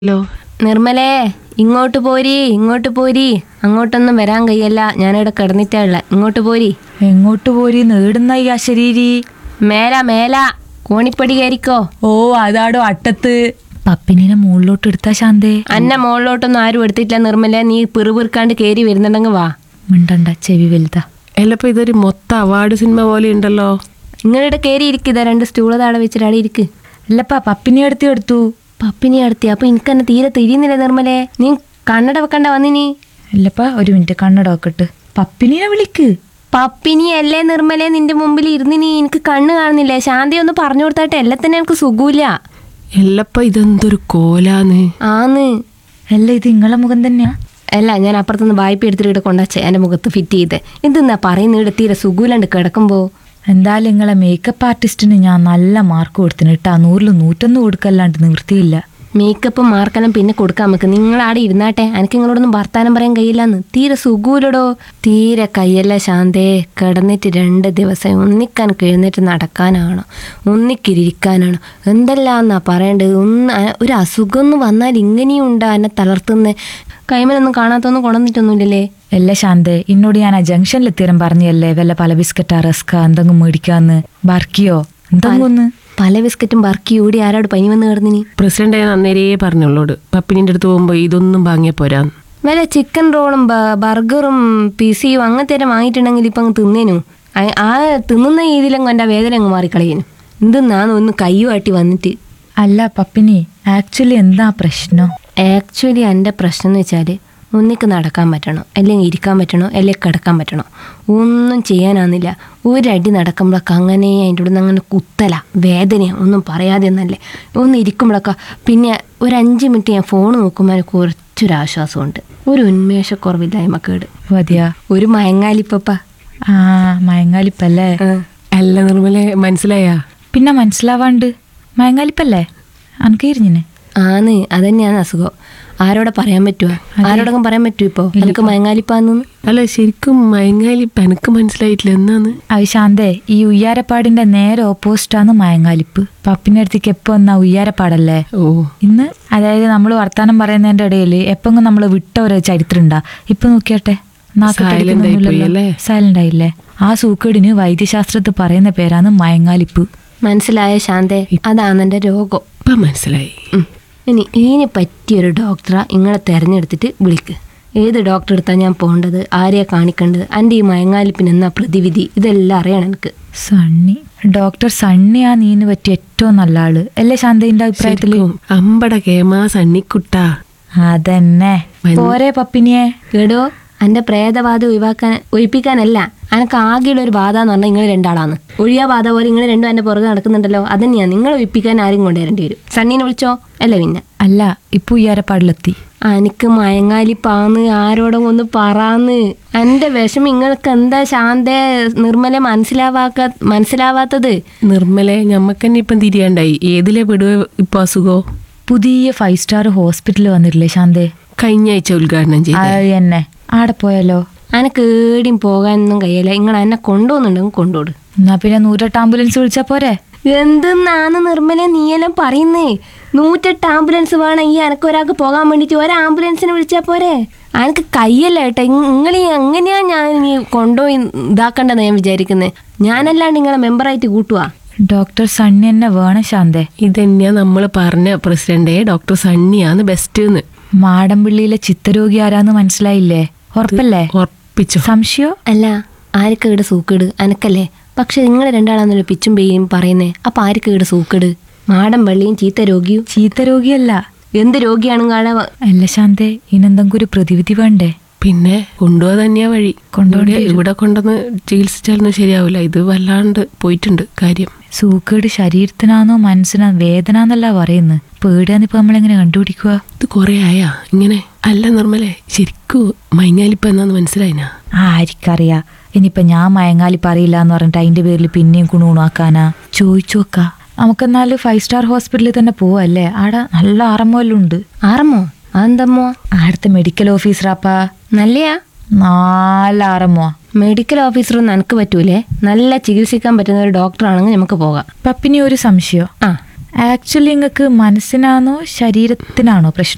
Hello നിർമ്മലേ ഇങ്ങോട്ട് പോരി ഇങ്ങോട്ട് പോരി അങ്ങോട്ടൊന്നും വരാൻ കഴിയല്ല ഞാനിവിടെ കിടന്നിട്ടാ ഉള്ള ഇങ്ങോട്ട് പോരി എങ്ങോട്ട് പോരി നേടുന്ന ഈ അശരീരി മേല മേല കോണിപ്പടി കയറിക്കോ ഓ അതാടോ അട്ടത്ത് പപ്പിനെ മുകളിലോട്ട് എടുത്താ ശാന്തേ അന്നെ മുകളിലോട്ടൊന്നും ആരും എടുത്തിട്ടില്ല നിർമ്മല നീ പിറുപിറുക്കാണ്ട് കയറി വരുന്നുണ്ടെങ്കിൽ വാ മിണ്ടണ്ട ചെവി വലുതാ എല്ലപ്പോ ഇതൊരു മൊത്ത അവാർഡ് സിനിമ പോലെ ഉണ്ടല്ലോ നിങ്ങളിവിടെ കയറി ഇരിക്കുക രണ്ട് സ്റ്റൂള് താഴെ വെച്ചിട്ട് അവിടെ ഇരിക്ക് അല്ലപ്പാ പപ്പിനെ എടുത്ത് എടുത്തു പപ്പിനി അടുത്തി അപ്പൊ എനിക്കെന്നെ തീരെ തിരിയുന്നില്ല നിർമ്മലേ നീ കണ്ണട വെക്കണ്ട വന്നിനി അല്ലപ്പാ ഒരു മിനിറ്റ് കണ്ണട വെക്കട്ട് പപ്പിനെ വിളിക്ക് പപ്പിനി അല്ലേ നിർമ്മലേ നിന്റെ മുമ്പിൽ ഇരുന്നിനി എനിക്ക് കണ്ണ് കാണുന്നില്ലേ ശാന്തി ഒന്ന് പറഞ്ഞു കൊടുത്താട്ടെ എല്ലാം തന്നെ എനിക്ക് സുഖമില്ല എല്ലപ്പ ഇതെന്തൊരു കോലാന്ന് ആന്ന് അല്ല ഇത് ഇങ്ങളെ മുഖം തന്നെയാ അല്ല ഞാൻ അപ്പുറത്തുനിന്ന് വായ്പ എടുത്തിട്ട് ഇവിടെ കൊണ്ടുവച്ചേ എൻ്റെ മുഖത്ത് ഫിറ്റ് ചെയ്ത് എന്തെന്നാ പറയുന്നത് ഇവിടെ തീരെ സുഖമില്ലാണ്ട് കിടക്കുമ്പോ എന്തായാലും നിങ്ങളെ മേക്കപ്പ് ആർട്ടിസ്റ്റിന് ഞാൻ നല്ല മാർക്ക് കൊടുത്തിന് കേട്ടാ നൂറിൽ നൂറ്റൊന്ന് കൊടുക്കല്ലാണ്ട് നിവൃത്തിയില്ല മേക്കപ്പ് മാർക്കെല്ലാം പിന്നെ കൊടുക്കാം നമുക്ക് നിങ്ങൾ അവിടെ ഇരുന്നാട്ടെ എനിക്ക് നിങ്ങളോടൊന്നും വർത്താനം പറയാൻ കഴിയില്ലെന്ന് തീരെ സുഖമില്ലടോ തീരെ കയ്യല്ല ശാന്തേ കിടന്നിട്ട് രണ്ട് ദിവസം ഒന്നിക്കാൻ എഴുന്നേറ്റ് നടക്കാനാണോ ഒന്നിക്കിരിക്കാനാണോ എന്തെല്ലാന്നാ പറയേണ്ടത് ഒന്ന് അ- ഒരു അസുഖം എന്ന് വന്നാൽ ഇങ്ങനെയും ഉണ്ടാ എന്നെ തളർത്തുന്ന കൈമലൊന്നും കാണാത്തൊന്നും കൊണ്ടുവന്നിട്ടൊന്നുമില്ലല്ലേ അല്ല ശാന്തേ ഇന്നോട് ഞാൻ ആ ജംഗ്ഷനിലെത്തിയാലും പറഞ്ഞല്ലേ വല്ല പല ബിസ്ക്കറ്റാ റസ്ക എന്തെങ്കിലും മേടിക്കാന്ന് ബർക്കിയോ എന്തെങ്കിലും ഒന്ന് പല ബിസ്ക്കറ്റും ബർക്കി ഓടി ആരോട് പനി വന്ന് കിടന്നിനി പ്രസിഡന്റ് ഞാൻ അന്നേരേ പറഞ്ഞുള്ളോട് പപ്പിനിന്റെ അടുത്ത് പോകുമ്പോ ഇതൊന്നും വാങ്ങിയ പോരാന്ന് വല്ല ചിക്കൻ റോളും ബ- ബർഗറും പിസിയും അങ്ങനത്തെ വാങ്ങിയിട്ടുണ്ടെങ്കിൽ ഇപ്പം അങ്ങ് തിന്നേനു ആ- ആ തിന്നുന്ന രീതിയിലങ്ങ് എൻ്റെ വേദന അങ്ങ് മാറിക്കളയുന്നു എന്തെന്നാന്ന് ഒന്ന് കയ്യുമാട്ടി വന്നിട്ട് അല്ല പപ്പിനി ആക്ച്വലി എന്താ പ്രശ്നം ആക്ച്വലി എൻ്റെ പ്രശ്നം എന്ന് വെച്ചാൽ ഒന്നിക്ക് നടക്കാൻ പറ്റണോ അല്ലെങ്കിൽ ഇരിക്കാൻ പറ്റണോ അല്ലെങ്കിൽ കിടക്കാൻ പറ്റണോ ഒന്നും ചെയ്യാനാന്നില്ല ഒരടി നടക്കുമ്പോഴൊക്കെ അങ്ങനെ അതിൻ്റെ ഉള്ളിൽ നിന്ന് അങ്ങനെ കുത്തല വേദനയോ ഒന്നും പറയാതെ ഒന്നല്ലേ ഒന്ന് ഇരിക്കുമ്പോഴൊക്കെ പിന്നെ ഒരു അഞ്ച് മിനിറ്റ് ഞാൻ ഫോൺ നോക്കുമ്പോൾ എനിക്ക് കുറച്ചൊരു ആശ്വാസമുണ്ട് ഒരു ഉന്മേഷക്കുറവില്ലായ്മ കേട് മതിയാ ഒരു മയങ്ങാലിപ്പപ്പ ആ മയങ്ങാലിപ്പല്ലേ അല്ല നിർമ്മലെ മനസ്സിലായാ പിന്നെ മനസ്സിലാവാണ്ട് മയങ്ങാലിപ്പല്ലേ അനക്ക് ഇരിഞ്ഞിനെ ആന്ന് അതന്നെയാണ് അസുഖം ആരോടെ പറയാൻ പറ്റുമോ ആരോടൊക്കെ പറയാൻ പറ്റുമോ ഇപ്പോൾ എനിക്ക് മയങ്ങാലിപ്പാന്ന് അല്ല ശരിക്കും മയങ്ങാലി എനക്ക് മനസ്സിലായിട്ടില്ല എന്നാന്ന് അത് ശാന്തേ ഈ ഉയ്യാരപ്പാടിന്റെ നേരെ ഓപ്പോസിറ്റാണ് മയങ്ങാലിപ്പ് പപ്പിന്റെ അടുത്തേക്ക് എപ്പോ എന്നാ ഉയ്യാരപ്പാടല്ലേ ഓ ഇന്ന് അതായത് നമ്മൾ വർത്താനം പറയുന്നതിന്റെ ഇടയിൽ എപ്പെങ്കിലും നമ്മൾ വിട്ട ഒരു ചരിത്രം ഉണ്ടാ ഇപ്പൊ നോക്കിയാട്ടെ Silent ആയിപ്പോയി അല്ലേ? സൈലന്റ് ആയില്ലേ ആ സൂക്കേടിന് വൈദ്യശാസ്ത്രത്തിൽ പറയുന്ന പേരാണ് മയങ്ങാലിപ്പ് മനസ്സിലായ ശാന്തേ അതാണ് എൻ്റെ രോഗം ഇപ്പൊ മനസ്സിലായി ഉം. ഇനി ഇതിന് പറ്റിയൊരു ഡോക്ടറെ ഇങ്ങളെ തിരഞ്ഞെടുത്തിട്ട് വിളിക്ക് ഏത് ഡോക്ടറെ അടുത്താണ് ഞാൻ പോകേണ്ടത് ആരെയാ കാണിക്കേണ്ടത് എൻ്റെ ഈ മയങ്ങാലിപ്പിന് എന്നാ പ്രതിവിധി ഇതെല്ലാം അറിയണം എനിക്ക് സണ്ണി ഡോക്ടർ സണ്ണിയാ നീന് പറ്റിയ ഏറ്റവും നല്ല ആള് അല്ലേ ശാന്തയുടെ അഭിപ്രായത്തില് ശരിക്കും അമ്പട കേമാ സണ്ണിക്കുട്ടാ അതന്നെ പോരെ പപ്പിനിയെ കേടോ എൻ്റെ പ്രേതബാധ ഒഴിവാക്കാൻ ഒഴിപ്പിക്കാനല്ല എനിക്ക് ആകെയുള്ള ഒരു ബാധ എന്ന് പറഞ്ഞാൽ നിങ്ങൾ രണ്ടാളാണ് ഒഴിയാ ബാധ പോലെ നിങ്ങൾ രണ്ടും എൻ്റെ പുറകെ നടക്കുന്നുണ്ടല്ലോ അതന്നെയാണ് നിങ്ങൾ ഒഴിപ്പിക്കാൻ ആരും കൊണ്ടുവരേണ്ടി വരും സണ്ണീനെ വിളിച്ചോ അല്ല പിന്നെ അല്ല ഇപ്പൊ ഉയ്യാരപ്പാടിലെത്തി ആ, എനിക്ക് മയങ്ങാലിപ്പാന്ന് ആരോടും ഒന്ന് പറയാന്ന് എൻ്റെ വിഷമം നിങ്ങൾക്ക് എന്താ ശാന്ത നിർമ്മല മനസ്സിലാവാക്ക മനസ്സിലാവാത്തത് നിർമ്മലെ ഞമ്മക്കന്നെ ഇപ്പം തിരിയാണ്ടായി ഏതിലെ വിടുവ ഇപ്പൊ അസുഖോ പുതിയ ഫൈവ് സ്റ്റാർ ഹോസ്പിറ്റൽ വന്നിട്ടില്ലേ ശാന്തേ കഴിഞ്ഞ ആഴ്ച ഉദ്ഘാടനം ചെയ്തു അത് തന്നെ ആടെ പോയാലോ അനക്ക് ഏടിയും പോകാനൊന്നും കഴിയില്ല നിങ്ങൾ എന്നെ കൊണ്ടുപോകുന്നുണ്ടെങ്കിൽ കൊണ്ടുപോട് എന്നാ പിന്നെ നൂറ്റെട്ട് ആംബുലൻസ് വിളിച്ചാ പോരെ എന്തെന്നാണ് നിർമ്മല നീയെല്ലാം പറയുന്നേ നൂറ്റെട്ട് ആംബുലൻസ് വേണം ഈ എനക്ക് ഒരാൾക്ക് പോകാൻ വേണ്ടിയിട്ട് ഒരു ആംബുലൻസിനെ വിളിച്ചാൽ പോരെ അനക്ക് കയ്യല്ല കേട്ടോ നിങ്ങൾ എങ്ങനെയാ ഞാൻ ഇനി കൊണ്ടുപോയി ഇതാക്കണ്ടെന്ന് ഞാൻ വിചാരിക്കുന്നത് ഞാനല്ലാണ്ട് നിങ്ങളെ മെമ്പറായിട്ട് കൂട്ടുവാ ഡോക്ടർ സണ്ണി തന്നെ വേണം ശാന്തേ ഇതന്നെയാ നമ്മൾ പറഞ്ഞ പ്രസിഡന്റേ ഡോക്ടർ സണ്ണിയാന്ന് ബെസ്റ്റ് എന്ന് മാടമ്പിള്ളിയിലെ ചിത്തരോഗി ആരാന്ന് മനസ്സിലായില്ലേ ഉറപ്പല്ലേ ഉറപ്പിച്ചു സംശയോ അല്ല ആർക്കേട് സൂക്കേട് അനക്കല്ലേ പക്ഷെ നിങ്ങൾ രണ്ടാളാന്നല്ലോ പിച്ചും പെയ്യും പറയുന്നേ അപ്പൊ ആർക്കേട് സൂക്കേട് മാടം വെള്ളിയും ചീത്ത രോഗിയും ചീത്ത രോഗിയല്ല എന്ത് രോഗിയാണ് കാണാൻ അല്ല ശാന്തേ ഇനെന്തെങ്കിലും ഒരു പ്രതിവിധി വേണ്ടേ പിന്നെ കൊണ്ടുപോകാൻ തന്നെയാ വഴി കൊണ്ടുപോകേണ്ടി ഇവിടെ- ഇവിടെ കൊണ്ടുവന്ന് ചികിത്സിച്ചാലൊന്നും ശരിയാവില്ല ഇത് വല്ലാണ്ട് പോയിട്ടുണ്ട് കാര്യം സൂക്കേട് ശരീരത്തിനാന്നോ മനസ്സിനാ വേദന പറയുന്നത് പേടിയാന്നിപ്പോ നമ്മളെങ്ങനെ കണ്ടുപിടിക്കുക ഇത് കുറെ ആയാ ഇങ്ങനെ അല്ല നിർമ്മലെ ശരിക്കും മൈങ്ങാലിപ്പ എന്നാന്ന് മനസ്സിലായിനാ ആരിക്കറിയാ ഇനിയിപ്പൊ ഞാൻ മയങ്ങാലി പറയില്ല എന്ന് പറഞ്ഞിട്ട് അതിന്റെ പേരിൽ പിന്നെയും കുണുണാക്കാനാ ചോദിച്ചു നോക്കാ നമുക്കെന്നാല് ഫൈവ് സ്റ്റാർ ഹോസ്പിറ്റലിൽ തന്നെ പോവല്ലേ ആടെ നല്ല ആറമ്മോലും ഉണ്ട് ആറമ്മോ അതെന്തമ്മോ ആടത്തെ മെഡിക്കൽ ഓഫീസറാപ്പാ നല്ലയാ നാല് ആറമ്മോ മെഡിക്കൽ ഓഫീസറൊന്നും എനിക്ക് പറ്റൂലേ നല്ല ചികിത്സിക്കാൻ പറ്റുന്ന ഒരു ഡോക്ടറാണെങ്കിൽ നമുക്ക് പോകാം പപ്പിനി ഒരു സംശയം ആ ആക്ച്വലി നിങ്ങൾക്ക് മനസ്സിനാണോ ശരീരത്തിനാണോ പ്രശ്നം